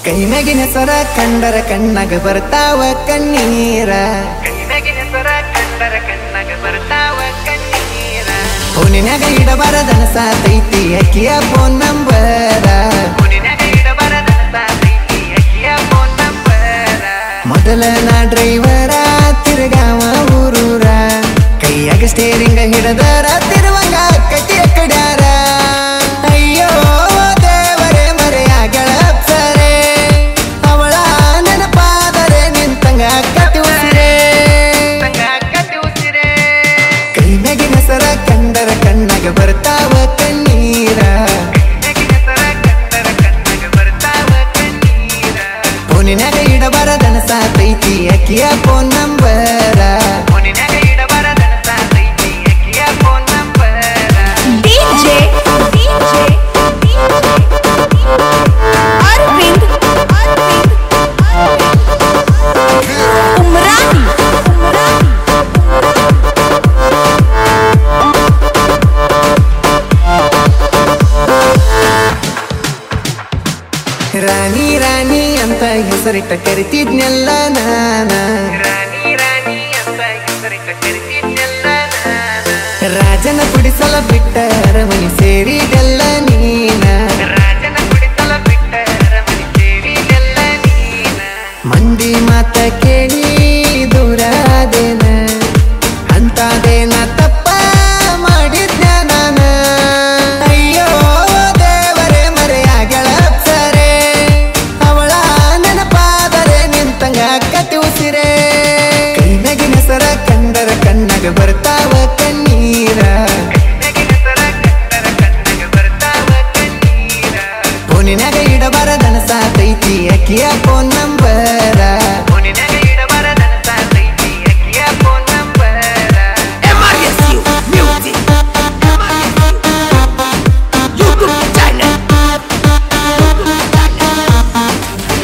ಕೈ ಮ್ಯಾಗಿನ ಸರ ಕಂಡರ ಕಣ್ಣಾಗ ಬರ್ತಾವ ಕಣ್ಣೀರ ಕೈನಾಗಿನ ಸ್ವರ ಕಂಡರ ಕಣ್ಣಾಗ ಬರ್ತಾವ ಕಣ್ಣೀರ ಫೋನಿನಾಗ ಇಡಬಾರದನ ಸಾತೈತಿ ಅಕ್ಕಿಯ ಫೋನ್ ನಂಬರ ಫೋನಿನಾಗ ಇಡಬಾರದ ಸಾತೈತಿ ಅಕ್ಕಿಯ ಫೋನ್ ನಂಬರ ಮೊದಲ ನಾ ಡ್ರೈವರ ತಿರುಗಾವ ಊರೂರ ಕೈಯಾಗ ಸ್ಟೇರಿಂಗ ಹಿಡದರ ತಿರುವಂಗ ಕಟ್ಟಿಯ ಕಡ್ಯಾರ ಅಯ್ಯೋ ದೇವರೇ ಮರೆಯಾಗಳ ಸರೆ ಅವಳ ನೆನಪಾದರೆ ನಿಂತಂಗ ಕಟ್ಟಿ ಉಸಿರೇ ಸಂಗ ಕಟ್ಟಿ ಉಸಿರೇ ಕೈ ಮ್ಯಾಗಿನ ಸರ ಕಂಡರ ಕಣ್ಣಾಗ ಬರ್ತಾವ ಕಣ್ಣೀರ ಕೈನಾಗಿನ ಸ್ವರ ಕಂಡರ ಕಣ್ಣಾಗ ಬರ್ತಾವ ಕಣ್ಣೀರ ಫೋನಿನಾಗ ಇಡಬಾರದನ ಸಾತೈತಿ ಅಕ್ಕಿಯ ಫೋನ್ ನಂಬರ ಫೋನಿನಾಗ ಇಡಬಾರದ ಸಾತೈತಿ ಅಕ್ಕಿಯ phone number DJ, DJ, Arvind, Arvind, Umrani, Umrani. ರಾಣಿ ರಾಣಿ ಅಂತ ಹೆಸರಿಟ್ಟ ಕರಿತಿದ್ನೆಲ್ಲ ನಾನ ರಾಣಿ ರಾಣಿ ಅಂತ ಹೆಸರಿಟ್ಟ ಕರಿತಿದ್ದೆಲ್ಲ ನಾನ ರಾಜನ ಕುಡಿಸಲ ಬಿಟ್ಟ ಅರಮನೆ ಸೇರಿದೆಲ್ಲ ನೀನ ರಾಜನ ಕುಡಿಸಲ ಬಿಟ್ಟ ಅರಮನೆ ಸೇರಿದೆಲ್ಲ ನೀನ ಮಂದಿ ಮಾತ ಕೇಳಿ ದೂರಾದೇನ ಅಂತಾದೇನ ತಪ್ಪ ಮಾಡಿದ್ನ ನಾನ ಅಯ್ಯೋ ದೇವರೇ ಮರೆಯಾಗಳ ಸರೆ ಅವಳ ನೆನಪಾದರೆ ನಿಂತಂಗ ಕಟ್ಟಿ ಉಸಿರೇ ಕೈ ಮ್ಯಾಗಿನ ಸರ ಕಂಡರ ಕಣ್ಣಾಗ ಬರ್ತಾವ ಕಣ್ಣೀರ ಕೈನಾಗಿನ ಸ್ವರ ಕಂಡರ ಕಣ್ಣಾಗ ಬರ್ತಾವ ಕಣ್ಣೀರ ಫೋನಿನಾಗ ಇಡಬಾರದನ ಸಾತೈತಿ ಅಕ್ಕಿಯ ಫೋನ್ ನಂಬರ ಫೋನಿನಾಗ ಇಡಬಾರದ ಸಾತೈತಿ ಅಕ್ಕಿಯ phone number MRSU Music. MRSU. YouTube channel. YouTube channel.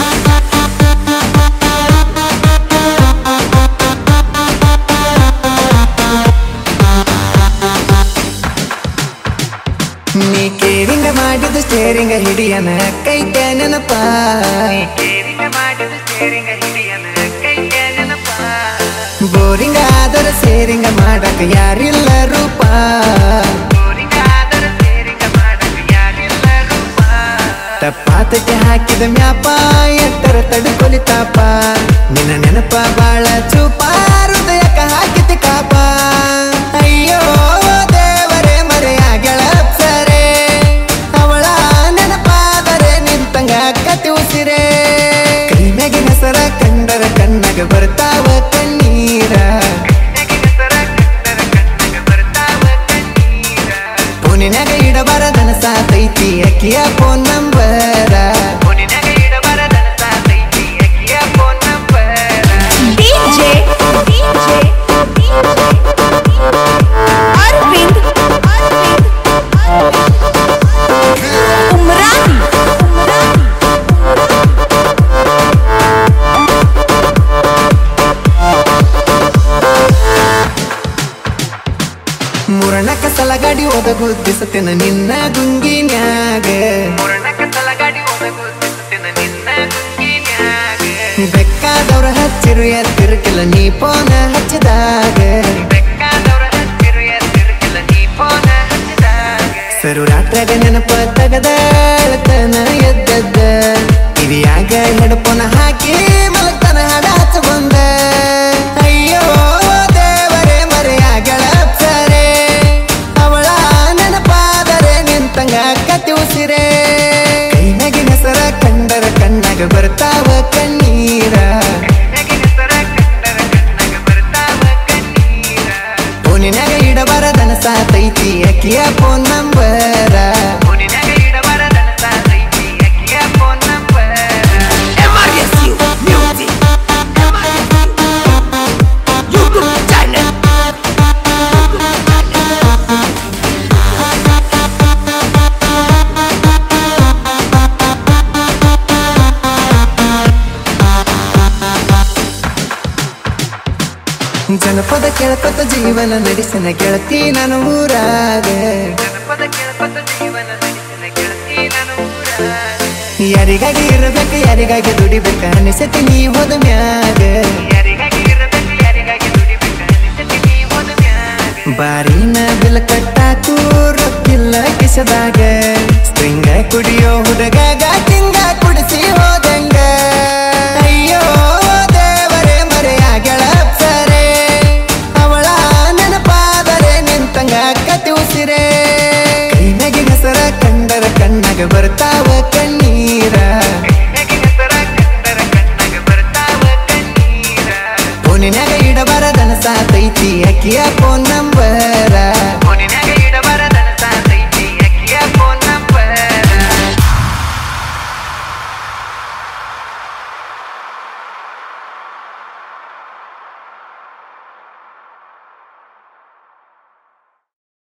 ನೀ ಕೇರಿಂಗ ಮಾಡಿದ ಸ್ಟೇರಿಂಗ ಹಿಡಿಯನ ಕೈತ ನೆನಪ ಕೇರಿಂಗ ಮಾಡಿದ ಸೇರಿಂಗ ಹಿಡಿಯನ ಕೈಯ ನೆನಪ ಬೋರಿಂಗ ಆದರ ಸೇರಿಂಗ ಮಾಡಕ ಯಾರಿಲ್ಲ ರೂಪ ಗೋರಿಂಗ ಆದರ ಸೇರಿಂಗ ಮಾಡಕ ಯಾರಿಲ್ಲ ರೂಪ ತಪ್ಪಾತಕ್ಕೆ ಹಾಕಿದ ಮ್ಯಾಪ ಎತ್ತರ ತಡ್ಕೊಲಿತಾಪ ನಿನ್ನ ನೆನಪ ಬಾಳ ಚೂಪ ಹೃದಯಕ್ಕ ಹಾಕಿತಿ ಕಾಪ ಅಯ್ಯೋ ದೇವರೇ ಮರೆಯಾಗಳ ಸರೆ ಅವಳ ನೆನಪಾದರೆ ನಿಂತಂಗ ಕತಿ ಉಸಿರೇ ಕೈ ಮ್ಯಾಗಿನ ಸರ ಕಂಡರ ಕಣ್ಣಾಗ ಬರ್ತಾವ ಕಣ್ಣೀರ ಕೈನಾಗಿನ ಸ್ವರ ಕಂಡರ ಕಣ್ಣಾಗ ಬರ್ತಾವ ಕಣ್ಣೀರ ಫೋನಿನಾಗ ಇಡಬಾರದನ ಸಾತೈತಿ ಅಕ್ಕಿಯ ಫೋನ್ ನಂಬರ ಫೋನಿನಾಗ ಇಡಬಾರದ ಸಾತೈತಿ ಅಕ್ಕಿಯ phone number DJ, DJ, Arvind, Arvind, Umrani, Umrani. ಮುರಣಕ ಸಲಗಾಡಿ ಒದಗುದ್ದಿಸತೇನ ನಿನ್ನ ಗುಂಗಿನ್ಯಾಗ ಮುರಣಕ ತಲಗಾಡಿ ಒದಗುತ್ತಿನ ನಿನ್ನ ಗುಂಗಿನ್ಯಾಗ ಬೆಕ್ಕಾದವ್ರ ಹಚ್ಚಿರು ಎತ್ತಿರ್ಕಿಲ್ಲ ನೀ ಫೋನ ಹಚ್ಚಿದಾಗ ಬೆಕ್ಕಾದವ್ರ ಹತ್ತಿರು ಎತ್ತಿರ್ಕಿಲ್ಲ ನೀ ಫೋನ ಹಚ್ಚಿದಾಗ ಸರು ರಾತ್ರಾಗ ನೆನಪ ತಗದ ಅಳ್ತನ ಎದ್ದದ್ದ ಕಿವಿಯಾಗ ಹೆಡ್ಫೋನ ಹಾಕಿ ಮಲಗ್ತನ ಹಾಡ ಹಚ್ಚ ಬಂದ ಅಯ್ಯೋ ದೇವರೇ ಮರೆಯಾಗಳ ಸರೆ ಅವಳ ನೆನಪಾದರೆ ನಿಂತಂಗ ಕತಿ ಉಸಿರೇ ಕೈ ಮ್ಯಾಗಿನ ಸರ ಕಂಡರ ಕಣ್ಣಾಗ ಬರ್ತಾವ ಕಣ್ಣೀರ ಕೈನಾಗಿನ ಸ್ವರ ಕಂಡರ ಕಣ್ಣಾಗ ಬರ್ತಾವ ಕಣ್ಣೀರ ಫೋನಿನಾಗ ಇಡಬಾರದನ ಸಾತೈತಿ ಅಕ್ಕಿಯ ಫೋನ್ ನಂಬರ ಫೋನಿನಾಗ ಇಡಬಾರದ ಸಾತೈತಿ ಅಕ್ಕಿಯ phone number MRSU Music. MRSU. YouTube channel. YouTube channel. ಜನಪದ ಕೆಳಪದ ಜೀವನ ನಡೆಸಿನ ಗೆಳತಿ ನಾನು ಊರಾಗ ಜನಪದ ಕೆಳಪದ ಜೀವನ ನಡೆಸಿನ ಗೆಳತಿ ನಾನು ಊರಾಗ ಯಾರಿಗಾಗಿ ಇರ್ಬೇಕು ಯಾರಿಗಾಗಿ ದುಡಿಬೇಕ ಅನಿಸತಿ ನೀ ಹೋದ ಮ್ಯಾಗ ಯಾರಿಗಾಗಿ ಇರಬೇಕು ಯಾರಿಗಾಗಿ ದುಡಿಬೇಕು ಅನಿಸತಿ ನೀ ಹೋದ ಮ್ಯಾಗ ಬಾರಿನ ಬಿಲ್ ಕಟ್ಟಾಕು ರೊಕ್ಕಿಲ್ಲ ಕಿಸದಾಗ ಸ್ಟ್ರಿಂಗ ಕುಡಿಯೋ ಹುಡುಗಾಗ ತಿಂಗ ಕುಡಿಸಿ ಹೋದಂಗ ಅಯ್ಯೋ ದೇವರೇ ಮರೆಯಾಗಳ ಅಪ್ಸರೆ ಅವಳ ನೆನಪಾದರೆ ನಿಂತಂಗ ಕತಿ ಉಸಿರೇ ಕೈನಾಗಿ ಹೆಸರ ಕಂಡರ ಕಣ್ಣಾಗ ಬರ್ತಾವ ಕಣ್ಣೀರ ಕೈನಾಗಿ ಹೆಸರ ಕಂಡರ ಕಣ್ಣಾಗ ಬರ್ತಾವ ಕಣ್ಣೀರ ಫೋನಿನ್ಯಾಗ ಇಡಬಾರದನ ಸಾತೈತಿ ಅಕ್ಕಿಯ ಫೋನ್ ನಂಬರ